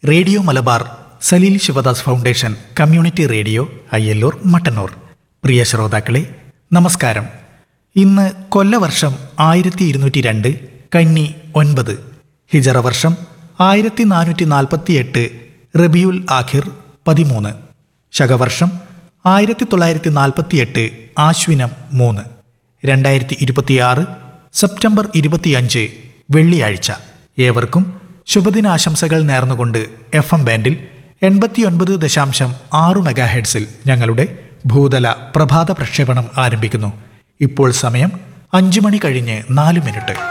radio Malabar Salil Sivadas foundation community radio Ayyallur Mattannur പ്രിയ ശ്രോതാക്കളെ നമസ്കാരം ഇന്ന് കൊല്ലവർഷം ആയിരത്തി ഇരുന്നൂറ്റി രണ്ട് കന്നി ഒൻപത് ഹിജറ വർഷം ആയിരത്തി നാനൂറ്റി നാൽപ്പത്തി എട്ട് റബിയുൽ ആഖിർ പതിമൂന്ന് ശകവർഷം ആയിരത്തി തൊള്ളായിരത്തി നാൽപ്പത്തി എട്ട് ആശ്വിനം മൂന്ന് രണ്ടായിരത്തി ഇരുപത്തിയാറ് സെപ്റ്റംബർ ഇരുപത്തിയഞ്ച് വെള്ളിയാഴ്ച ഏവർക്കും ശുഭദിനാശംസകൾ നേർന്നുകൊണ്ട് എഫ് എം ബാൻഡിൽ എൺപത്തിയൊൻപത് ദശാംശം ആറ് മെഗാഹെഡ്സിൽ ഞങ്ങളുടെ ഭൂതല പ്രഭാത പ്രക്ഷേപണം ആരംഭിക്കുന്നു ഇപ്പോൾ സമയം അഞ്ചു മണി കഴിഞ്ഞ് നാല് മിനിറ്റ്